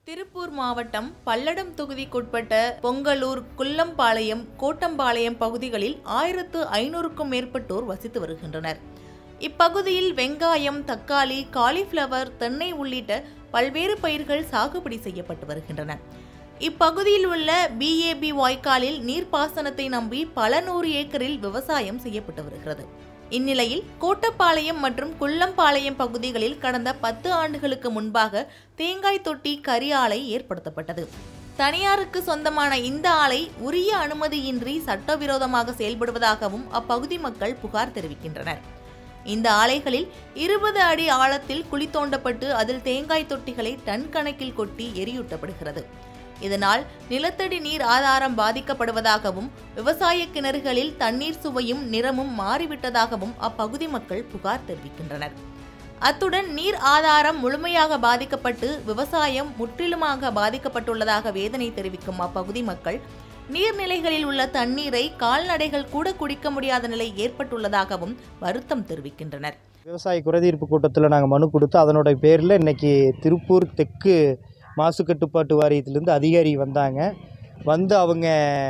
திருப்பூர் மாவட்டம் பல்லடம் தொகுதிக்குட்பட்ட பொங்கலூர் குள்ளம்பாளையம் கோட்டம்பாளையம் பகுதிகளில் ஆயிரத்து ஐநூறுக்கும் மேற்பட்டோர் வசித்து வருகின்றனர் இப்பகுதியில் வெங்காயம் தக்காளி காலிஃப்ளவர் தென்னை உள்ளிட்ட பல்வேறு பயிர்கள் சாகுபடி செய்யப்பட்டு வருகின்றன இப்பகுதியில் உள்ள பிஏபி வாய்க்காலில் நீர்ப்பாசனத்தை நம்பி பல நூறு ஏக்கரில் விவசாயம் செய்யப்பட்டு வருகிறது இந்நிலையில் கோட்டப்பாளையம் மற்றும் குள்ளம்பாளையம் பகுதிகளில் கடந்த பத்து ஆண்டுகளுக்கு முன்பாக தேங்காய் தொட்டி கரி ஆலை ஏற்படுத்தப்பட்டது தனியாருக்கு சொந்தமான இந்த ஆலை உரிய அனுமதியின்றி சட்டவிரோதமாக செயல்படுவதாகவும் அப்பகுதி மக்கள் புகார் தெரிவிக்கின்றனர் இந்த ஆலைகளில் இருபது அடி ஆழத்தில் குழி தோண்டப்பட்டு அதில் தேங்காய் தொட்டிகளை டன் கணக்கில் கொட்டி எரியூட்டப்படுகிறது இதனால் நிலத்தடி நீர் ஆதாரம் பாதிக்கப்படுவதாகவும் விவசாய கிணறுகளில் தண்ணீர் சுவையும் நிறமும் மாறிவிட்டதாகவும் அப்பகுதி மக்கள் புகார் தெரிவிக்கின்றனர் அத்துடன் நீர் ஆதாரம் முழுமையாக பாதிக்கப்பட்டு விவசாயம் முற்றிலுமாக பாதிக்கப்பட்டுள்ளதாக வேதனை தெரிவிக்கும் அப்பகுதி மக்கள் நீர்நிலைகளில் உள்ள தண்ணீரை கால்நடைகள் கூட குடிக்க முடியாத நிலை ஏற்பட்டுள்ளதாகவும் வருத்தம் தெரிவிக்கின்றனர் விவசாய குறைதீர்ப்பு கூட்டத்தில் நாங்கள் மனு கொடுத்து அதனோட பேரில் இன்றைக்கி திருப்பூர் தெற்கு மாசு கட்டுப்பாட்டு வாரியத்திலேருந்து அதிகாரி வந்தாங்க வந்து அவங்க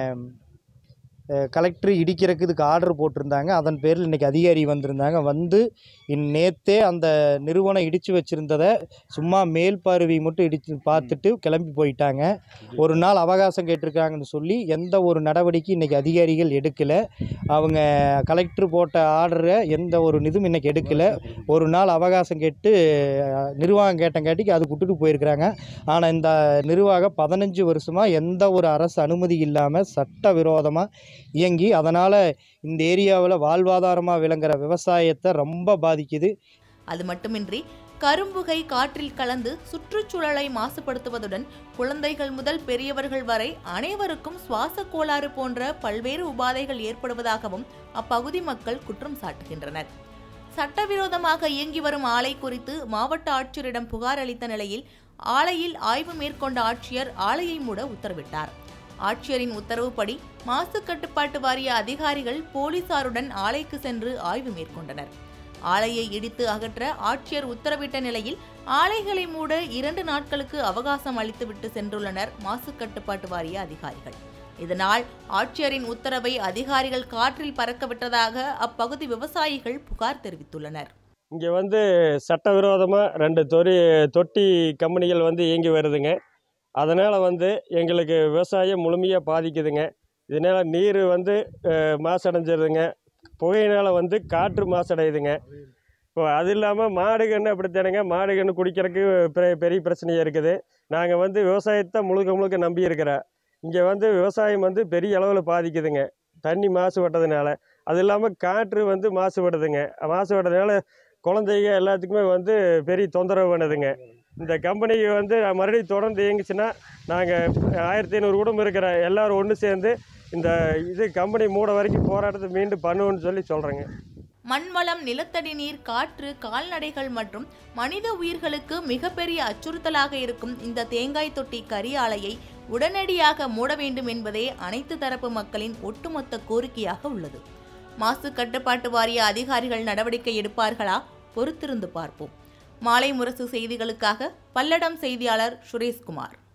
கலெக்டர் இடிக்கிறதுக்கு இதுக்கு ஆர்டர் போட்டிருந்தாங்க அதன் பேரில் இன்றைக்கி அதிகாரி வந்திருந்தாங்க வந்து இன் நேத்தே அந்த நிறுவனம் இடித்து வச்சுருந்ததை சும்மா மேல் பார்வை மட்டும் இடித்து பார்த்துட்டு கிளம்பி போயிட்டாங்க ஒரு நாள் அவகாசம் கேட்டிருக்காங்கன்னு சொல்லி எந்த ஒரு நடவடிக்கை இன்றைக்கி அதிகாரிகள் எடுக்கலை அவங்க கலெக்டர் போட்ட ஆர்டரை எந்த ஒரு இதுவும் இன்றைக்கி எடுக்கலை ஒரு நாள் அவகாசம் கேட்டு அஹ், நிர்வாகம் கேட்டங்காட்டிக்கு அது விட்டுட்டு போயிருக்கிறாங்க ஆனால் இந்த நிர்வாகம் பதினஞ்சு வருஷமாக எந்த ஒரு அரசு அனுமதி இல்லாமல் சட்டவிரோதமாக இயங்கி அதனால் இந்த ஏரியாவில் வாழ்வாதாரமாக விளங்குற விவசாயத்தை ரொம்ப பாதிக்குது அது மட்டுமின்றி கரும்புகை காற்றில் கலந்து சுற்றுச்சூழலை மாசுபடுத்துவதுடன் குழந்தைகள் முதல் பெரியவர்கள் வரை அனைவருக்கும் சுவாச கோளாறு போன்ற பல்வேறு உபாதைகள் ஏற்படுவதாகவும் அப்பகுதி மக்கள் குற்றம் சாட்டுகின்றனர் சட்டவிரோதமாக இயங்கி வரும் ஆலை குறித்து மாவட்ட ஆட்சியரிடம் புகார் அளித்த நிலையில் ஆலையில் ஆய்வு மேற்கொண்ட ஆட்சியர் ஆலையை மூட உத்தரவிட்டார் ஆட்சியரின் உத்தரவுப்படி மாசு கட்டுப்பாட்டு வாரிய அதிகாரிகள் போலீசாருடன் ஆலைக்கு சென்று ஆய்வு மேற்கொண்டனர் ஆலையை இடித்து அகற்ற ஆட்சியர் உத்தரவிட்ட நிலையில் ஆலைகளை மூட இரண்டு நாட்களுக்கு அவகாசம் அளித்துவிட்டு சென்றுள்ளனர் மாசு கட்டுப்பாட்டு வாரிய அதிகாரிகள் இதனால் ஆட்சியரின் உத்தரவை அதிகாரிகள் காற்றில் பறக்கவிட்டதாக அப்பகுதி விவசாயிகள் புகார் தெரிவித்துள்ளனர் இங்கே வந்து சட்டவிரோதமாக ரெண்டு தொரி தொட்டி கம்பெனிகள் வந்து இயங்கி வருதுங்க அதனால் வந்து எங்களுக்கு விவசாயம் முழுமையாக பாதிக்குதுங்க இதனால் நீர் வந்து அஹ், மாசடைஞ்சிருதுங்க புகையினால் வந்து காற்று மாசடையுதுங்க இப்போ அது இல்லாமல் மாடு கன்று அப்படித்தானுங்க மாடு கன்று குடிக்கிறதுக்கு பெரிய பெரிய பிரச்சனையாக இருக்குது நாங்கள் வந்து விவசாயத்தை முழுக்க முழுக்க நம்பி இருக்கிறோம் இங்கே வந்து விவசாயம் வந்து பெரிய அளவில் பாதிக்குதுங்க தண்ணி மாசுபட்டதுனால அது இல்லாமல் காற்று வந்து மாசுபடுதுங்க மாசுபட்டதுனால குழந்தைங்க எல்லாத்துக்குமே வந்து பெரிய தொந்தரவு பண்ணுதுங்க இந்த கம்பெனி வந்து மறுபடியும் தொடர்ந்து இயங்குச்சுன்னா நாங்கள் ஆயிரத்தி ஐநூறு குடும்பம் இருக்கிற எல்லாரும் ஒன்று சேர்ந்து இந்த இது கம்பெனி மூட வரைக்கும் போராட்டத்தை மீண்டும் பண்ணுவோன்னு சொல்லி சொல்கிறேங்க மண்வளம் நிலத்தடி நீர் காற்று கால்நடைகள் மற்றும் மனித உயிர்களுக்கு மிகப்பெரிய அச்சுறுத்தலாக இருக்கும் இந்த தேங்காய் தொட்டி கரி ஆலையை உடனடியாக மூட வேண்டும் என்பதே அனைத்து தரப்பு மக்களின் ஒட்டுமொத்த கோரிக்கையாக உள்ளது மாசு கட்டுப்பாட்டு வாரிய அதிகாரிகள் நடவடிக்கை எடுப்பார்களா பொறுத்திருந்து பார்ப்போம் மாலை முரசு செய்திகளுக்காக பல்லடம் செய்தியாளர் சுரேஷ்குமார்